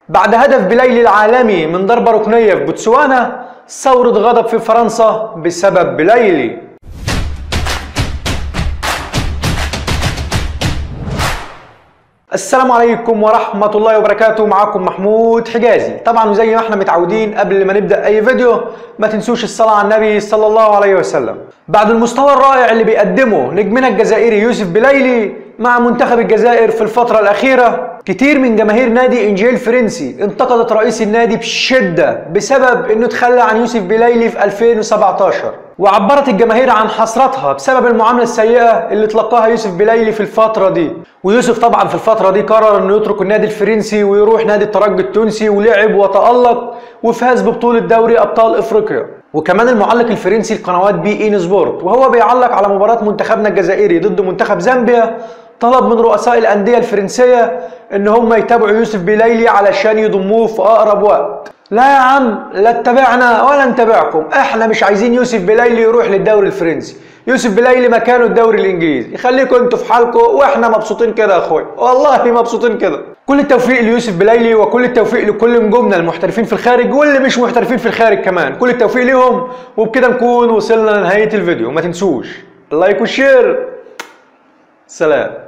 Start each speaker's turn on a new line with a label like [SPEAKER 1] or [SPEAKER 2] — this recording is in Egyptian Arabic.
[SPEAKER 1] بعد هدف بليلي العالمي من ضربة ركنية في بوتسوانا ثورة غضب في فرنسا بسبب بليلي السلام عليكم ورحمة الله وبركاته معكم محمود حجازي طبعا وزي ما احنا متعودين قبل ما نبدأ أي فيديو ما تنسوش الصلاة على النبي صلى الله عليه وسلم بعد المستوى الرائع اللي بيقدمه نجمنا الجزائري يوسف بليلي مع منتخب الجزائر في الفترة الأخيرة كتير من جماهير نادي انجيل الفرنسي انتقدت رئيس النادي بشدة بسبب انه تخلى عن يوسف بليلي في 2017 وعبرت الجماهير عن حسرتها بسبب المعاملة السيئة اللي تلقاها يوسف بليلي في الفترة دي ويوسف طبعا في الفترة دي قرر انه يترك النادي الفرنسي ويروح نادي الترجي التونسي ولعب وتألق وفاز ببطولة دوري ابطال افريقيا وكمان المعلق الفرنسي لقنوات بي ان سبورت وهو بيعلق على مباراة منتخبنا الجزائري ضد منتخب زامبيا طلب من رؤساء الأندية الفرنسية إن هم يتابعوا يوسف بليلي علشان يضموه في أقرب وقت لا يا عم لا اتبعنا ولا نتابعكم احنا مش عايزين يوسف بليلي يروح للدوري الفرنسي يوسف بليلي مكانه الدوري الانجليزي خليكم انتوا في حالكم واحنا مبسوطين كده يا اخويا والله مبسوطين كده كل التوفيق ليوسف بليلي وكل التوفيق لكل نجومنا المحترفين في الخارج واللي مش محترفين في الخارج كمان كل التوفيق ليهم وبكده نكون وصلنا لنهايه الفيديو ما تنسوش اللايك والشير سلام